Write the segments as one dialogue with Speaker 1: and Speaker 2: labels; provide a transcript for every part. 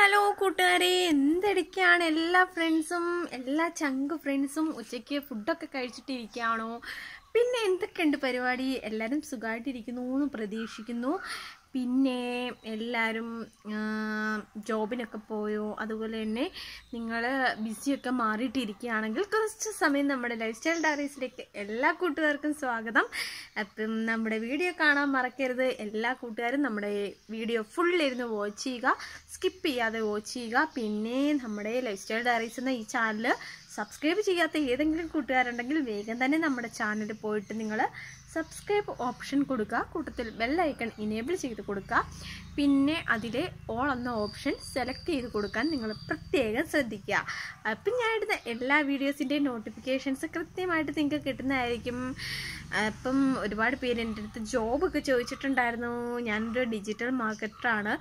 Speaker 1: hello കൂട്ടുകാരെ എന്തെടുക്കുകയാണ് എല്ലാ ഫ്രണ്ട്സും എല്ലാ ചങ്ക് ഫ്രണ്ട്സും ഉച്ചയ്ക്ക് ഫുഡൊക്കെ കഴിച്ചിട്ടിരിക്കുകയാണോ പിന്നെ എന്തൊക്കെയുണ്ട് പരിപാടി എല്ലാവരും സുഖമായിട്ടിരിക്കുന്നു എന്ന് പ്രതീക്ഷിക്കുന്നു പിന്നെ എല്ലാവരും ആ, ജോബിനൊക്കെ പോയോ അതുപോലെ തന്നെ നിങ്ങൾ ബിസിയൊക്കെ മാറിയിട്ടിരിക്കുകയാണെങ്കിൽ കുറച്ച് സമയം നമ്മുടെ ലൈഫ് സ്റ്റൈൽ ഡയറീസിലേക്ക് എല്ലാ കൂട്ടുകാർക്കും സ്വാഗതം അപ്പം നമ്മുടെ വീഡിയോ കാണാൻ മറക്കരുത് എല്ലാ കൂട്ടുകാരും നമ്മുടെ വീഡിയോ ഫുൾ ഇരുന്ന് വാച്ച് ചെയ്യുക സ്കിപ്പ് ചെയ്യാതെ വാച്ച് ചെയ്യുക പിന്നെ നമ്മുടെ ലൈഫ് സ്റ്റൈൽ ഡയറീസ് എന്ന ഈ ചാനൽ സബ്സ്ക്രൈബ് ചെയ്യാത്ത ഏതെങ്കിലും കൂട്ടുകാരുണ്ടെങ്കിൽ വേഗം തന്നെ നമ്മുടെ ചാനൽ പോയിട്ട് നിങ്ങൾ സബ്സ്ക്രൈബ് ഓപ്ഷൻ കൊടുക്കുക കൂട്ടത്തിൽ ബെൽ ഐക്കൺ ഇനേബിൾ ചെയ്ത് കൊടുക്കുക പിന്നെ അതിലെ ഓൾ എന്ന ഓപ്ഷൻ സെലക്ട് ചെയ്ത് കൊടുക്കാൻ നിങ്ങൾ പ്രത്യേകം ശ്രദ്ധിക്കുക അപ്പം ഞാൻ ഇടുന്ന എല്ലാ വീഡിയോസിൻ്റെയും നോട്ടിഫിക്കേഷൻസ് കൃത്യമായിട്ട് നിങ്ങൾക്ക് കിട്ടുന്നതായിരിക്കും അപ്പം ഒരുപാട് പേര് എൻ്റെ അടുത്ത് ജോബൊക്കെ ചോദിച്ചിട്ടുണ്ടായിരുന്നു ഞാനൊരു ഡിജിറ്റൽ മാർക്കറ്ററാണ്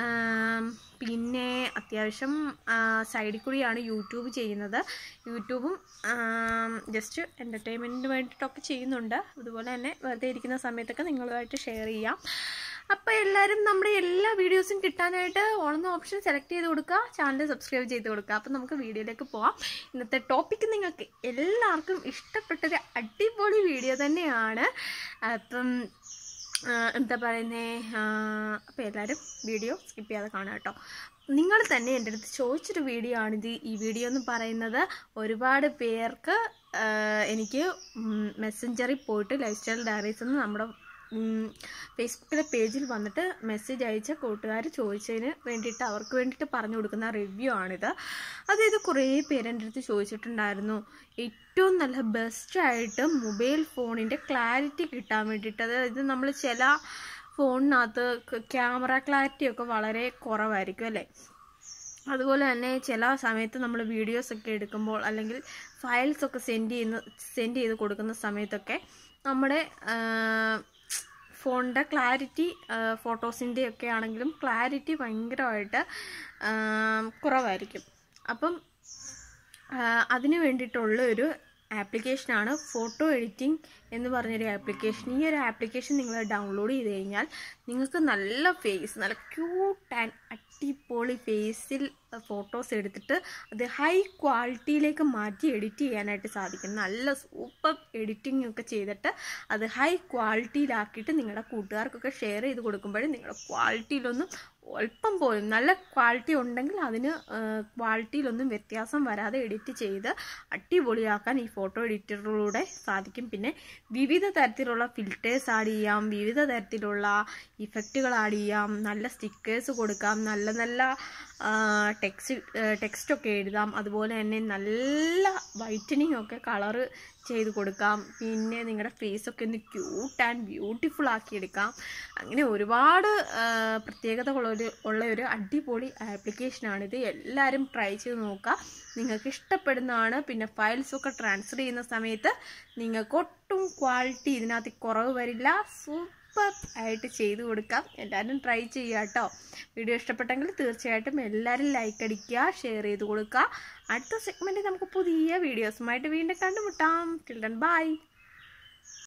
Speaker 1: പിന്നെ അത്യാവശ്യം സൈഡിൽ കൂടിയാണ് യൂട്യൂബ് ചെയ്യുന്നത് യൂട്യൂബും ജസ്റ്റ് എൻ്റർടൈൻമെൻറ്റിന് വേണ്ടിയിട്ടൊക്കെ ചെയ്യുന്നുണ്ട് അതുപോലെ തന്നെ വെറുതെ ഇരിക്കുന്ന സമയത്തൊക്കെ നിങ്ങളുമായിട്ട് ഷെയർ ചെയ്യാം അപ്പോൾ എല്ലാവരും നമ്മുടെ എല്ലാ വീഡിയോസും കിട്ടാനായിട്ട് ഓണെന്ന ഓപ്ഷൻ സെലക്ട് ചെയ്ത് കൊടുക്കുക ചാനൽ സബ്സ്ക്രൈബ് ചെയ്ത് കൊടുക്കുക അപ്പം നമുക്ക് വീഡിയോയിലേക്ക് പോവാം ഇന്നത്തെ ടോപ്പിക്ക് നിങ്ങൾക്ക് എല്ലാവർക്കും ഇഷ്ടപ്പെട്ടൊരു അടിപൊളി വീഡിയോ തന്നെയാണ് അപ്പം ആ, എന്താ പറയുന്നേ അപ്പോൾ എല്ലാവരും വീഡിയോ സ്കിപ്പ് ചെയ്യാതെ കാണാം കേട്ടോ നിങ്ങൾ തന്നെ എൻ്റെ അടുത്ത് ചോദിച്ചൊരു വീഡിയോ ആണിത് ഈ വീഡിയോ എന്ന് പറയുന്നത് ഒരുപാട് പേർക്ക് ആ, എനിക്ക് മെസ്സഞ്ചറിൽ പോയിട്ട് ലൈഫ് സ്റ്റൈൽ ഡയറീസ് എന്ന് നമ്മുടെ ഫേസ്ബുക്കിലെ പേജിൽ വന്നിട്ട് മെസ്സേജ് അയച്ച കൂട്ടുകാർ ചോദിച്ചതിന് വേണ്ടിയിട്ട് അവർക്ക് വേണ്ടിയിട്ട് പറഞ്ഞു കൊടുക്കുന്ന റിവ്യൂ ആണിത് അതായത് കുറേ പേര് എൻ്റെ അടുത്ത് ചോദിച്ചിട്ടുണ്ടായിരുന്നു ഏറ്റവും നല്ല ബെസ്റ്റായിട്ട് മൊബൈൽ ഫോണിൻ്റെ ക്ലാരിറ്റി കിട്ടാൻ വേണ്ടിയിട്ട് അതായത് നമ്മൾ ചില ഫോണിനകത്ത് ക്യാമറ ക്ലാരിറ്റി ഒക്കെ വളരെ കുറവായിരിക്കും അല്ലേ അതുപോലെ തന്നെ ചില സമയത്ത് നമ്മൾ വീഡിയോസ് ഒക്കെ എടുക്കുമ്പോൾ അല്ലെങ്കിൽ ഫയൽസ് ഒക്കെ സെൻഡ് ചെയ്യുന്ന സെൻഡ് ചെയ്ത് കൊടുക്കുന്ന സമയത്തൊക്കെ നമ്മുടെ ഫോണിൻ്റെ ക്ലാരിറ്റി ഫോട്ടോസിൻ്റെ ഒക്കെ ആണെങ്കിലും ക്ലാരിറ്റി ഭയങ്കരമായിട്ട് ആ, കുറവായിരിക്കും അപ്പം ആ, അതിന് വേണ്ടിയിട്ടുള്ള ഒരു ആപ്ലിക്കേഷനാണ് ഫോട്ടോ എഡിറ്റിംഗ് എന്ന് പറഞ്ഞൊരു ആപ്ലിക്കേഷൻ ഈ ഒരു ആപ്ലിക്കേഷൻ നിങ്ങൾ ഡൗൺലോഡ് ചെയ്ത് കഴിഞ്ഞാൽ നിങ്ങൾക്ക് നല്ല ഫേസ് നല്ല ക്യൂട്ട് ആൻഡ് അടിപൊളി ഫേസിൽ ഫോട്ടോസ് എടുത്തിട്ട് അത് ഹൈ ക്വാളിറ്റിയിലേക്ക് മാറ്റി എഡിറ്റ് ചെയ്യാനായിട്ട് സാധിക്കും നല്ല സൂപ്പർ എഡിറ്റിംഗ് ഒക്കെ ചെയ്തിട്ട് അത് ഹൈ ക്വാളിറ്റിയിലാക്കിയിട്ട് നിങ്ങളുടെ കൂട്ടുകാർക്കൊക്കെ ഷെയർ ചെയ്ത് കൊടുക്കുമ്പോഴും നിങ്ങളുടെ ക്വാളിറ്റിയിലൊന്നും അല്പം പോലും നല്ല ക്വാളിറ്റി ഉണ്ടെങ്കിൽ അതിന് ക്വാളിറ്റിയിലൊന്നും വ്യത്യാസം വരാതെ എഡിറ്റ് ചെയ്ത് അടിപൊളിയാക്കാൻ ഈ ഫോട്ടോ എഡിറ്ററിലൂടെ സാധിക്കും പിന്നെ വിവിധ തരത്തിലുള്ള ഫിൽറ്റേഴ്സ് ആഡ് ചെയ്യാം വിവിധ തരത്തിലുള്ള ഇഫക്റ്റുകൾ ആഡ് ചെയ്യാം നല്ല സ്റ്റിക്കേഴ്സ് കൊടുക്കാം നല്ല നല്ല ടെക്സ്റ്റ് ടെക്സ്റ്റൊക്കെ എഴുതാം അതുപോലെ തന്നെ നല്ല വൈറ്റനിങ് ഒക്കെ കളറ് ചെയ്ത് കൊടുക്കാം പിന്നെ നിങ്ങളുടെ ഫേസൊക്കെ ഒന്ന് ക്യൂട്ട് ആൻഡ് ബ്യൂട്ടിഫുൾ ആക്കി എടുക്കാം അങ്ങനെ ഒരുപാട് ആ, പ്രത്യേകതകളൊരു ഉള്ള ഒരു അടിപൊളി ആപ്ലിക്കേഷനാണിത് എല്ലാവരും ട്രൈ ചെയ്ത് നോക്കുക നിങ്ങൾക്ക് ഇഷ്ടപ്പെടുന്നതാണ് പിന്നെ ഫയൽസൊക്കെ ട്രാൻസ്ഫർ ചെയ്യുന്ന സമയത്ത് നിങ്ങൾക്ക് ഒട്ടും ക്വാളിറ്റി ഇതിനകത്ത് കുറവ് വരില്ല സൂപ്പർ ആയിട്ട് ചെയ്ത് കൊടുക്കാം എല്ലാവരും ട്രൈ ചെയ്യുക കേട്ടോ വീഡിയോ ഇഷ്ടപ്പെട്ടെങ്കിൽ തീർച്ചയായിട്ടും എല്ലാവരും ലൈക്ക് അടിക്കുക ഷെയർ ചെയ്ത് കൊടുക്കുക അടുത്ത സെഗ്മെൻറ്റിൽ നമുക്ക് പുതിയ വീഡിയോസുമായിട്ട് വീണ്ടും കണ്ടുമുട്ടാം ചിൽഡ്രൻ ബൈ